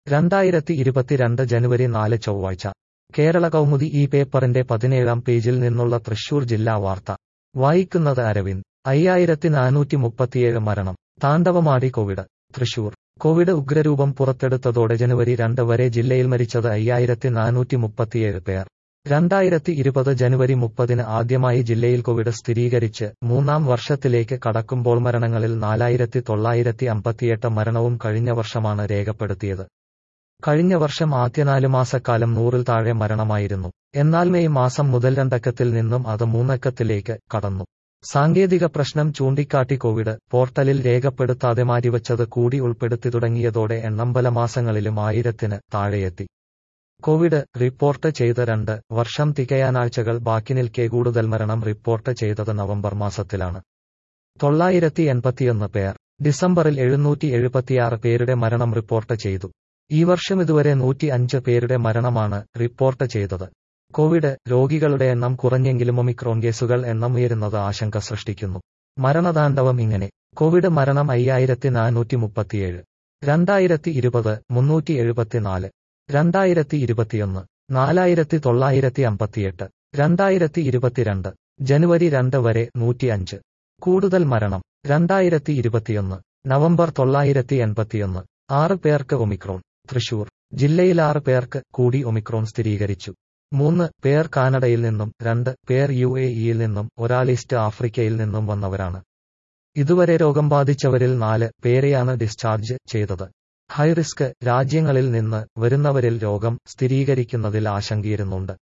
രണ്ടായിരത്തി ഇരുപത്തിരണ്ട് ജനുവരി നാല് ചൊവ്വാഴ്ച കേരള കൗമുദി ഈ പേപ്പറിന്റെ പതിനേഴാം പേജിൽ നിന്നുള്ള തൃശൂർ ജില്ലാ വാർത്ത വായിക്കുന്നത് അരവിന്ദ് അയ്യായിരത്തി നാനൂറ്റി മുപ്പത്തിയേഴ് മരണം താണ്ഡവമാടി കോവിഡ് തൃശൂർ കോവിഡ് ഉഗ്രരൂപം പുറത്തെടുത്തതോടെ ജനുവരി രണ്ട് വരെ ജില്ലയിൽ മരിച്ചത് അയ്യായിരത്തി നാനൂറ്റി മുപ്പത്തിയേഴ് പേർ രണ്ടായിരത്തി ഇരുപത് ജനുവരി മുപ്പതിന് ആദ്യമായി ജില്ലയിൽ കോവിഡ് സ്ഥിരീകരിച്ച് മൂന്നാം വർഷത്തിലേക്ക് കടക്കുമ്പോൾ മരണങ്ങളിൽ നാലായിരത്തി തൊള്ളായിരത്തി അമ്പത്തിയെട്ട് മരണവും കഴിഞ്ഞ വർഷമാണ് രേഖപ്പെടുത്തിയത് കഴിഞ്ഞ വർഷം ആദ്യ നാല് മാസക്കാലം നൂറിൽ താഴെ മരണമായിരുന്നു എന്നാൽ മെയ് മാസം മുതൽ രണ്ടക്കത്തിൽ നിന്നും അത് മൂന്നക്കത്തിലേക്ക് കടന്നു സാങ്കേതിക പ്രശ്നം ചൂണ്ടിക്കാട്ടി കോവിഡ് പോർട്ടലിൽ രേഖപ്പെടുത്താതെ മാറ്റിവച്ചത് കൂടി ഉൾപ്പെടുത്തി തുടങ്ങിയതോടെ എണ്ണം പല മാസങ്ങളിലും ആയിരത്തിന് താഴെയെത്തി കോവിഡ് റിപ്പോർട്ട് ചെയ്ത രണ്ട് വർഷം തികയാനാഴ്ചകൾ ബാക്കി നിൽക്കെ കൂടുതൽ മരണം റിപ്പോർട്ട് ചെയ്തത് നവംബർ മാസത്തിലാണ് തൊള്ളായിരത്തി എൺപത്തിയൊന്ന് പേർ ഡിസംബറിൽ എഴുന്നൂറ്റി എഴുപത്തിയാറ് പേരുടെ മരണം റിപ്പോർട്ട് ചെയ്തു ഈ വർഷം ഇതുവരെ നൂറ്റി അഞ്ച് പേരുടെ മരണമാണ് റിപ്പോർട്ട് ചെയ്തത് കോവിഡ് രോഗികളുടെ എണ്ണം കുറഞ്ഞെങ്കിലും ഒമിക്രോൺ കേസുകൾ എണ്ണം ഉയരുന്നത് ആശങ്ക സൃഷ്ടിക്കുന്നു മരണതാണ്ഡവം ഇങ്ങനെ കോവിഡ് മരണം അയ്യായിരത്തി നാനൂറ്റി മുപ്പത്തിയേഴ് രണ്ടായിരത്തി ഇരുപത് മുന്നൂറ്റി എഴുപത്തിനാല് രണ്ടായിരത്തി ഇരുപത്തിയൊന്ന് നാലായിരത്തി തൊള്ളായിരത്തി അമ്പത്തിയെട്ട് രണ്ടായിരത്തി ഇരുപത്തിരണ്ട് ജനുവരി രണ്ട് വരെ നൂറ്റിയഞ്ച് കൂടുതൽ മരണം രണ്ടായിരത്തി ഇരുപത്തിയൊന്ന് നവംബർ തൊള്ളായിരത്തി എൺപത്തിയൊന്ന് ആറ് പേർക്ക് ഒമിക്രോൺ തൃശൂർ ജില്ലയിൽ ആറ് പേർക്ക് കൂടി ഒമിക്രോൺ സ്ഥിരീകരിച്ചു മൂന്ന് പേർ കാനഡയിൽ നിന്നും രണ്ട് പേർ യു എ ഇയിൽ നിന്നും ഒരാൾ ഈസ്റ്റ് ആഫ്രിക്കയിൽ നിന്നും വന്നവരാണ് ഇതുവരെ രോഗം ബാധിച്ചവരിൽ നാല് പേരെയാണ് ഡിസ്ചാർജ് ചെയ്തത് ഹൈറിസ്ക് രാജ്യങ്ങളിൽ നിന്ന് വരുന്നവരിൽ രോഗം സ്ഥിരീകരിക്കുന്നതിൽ ആശങ്കയിരുന്നുണ്ട്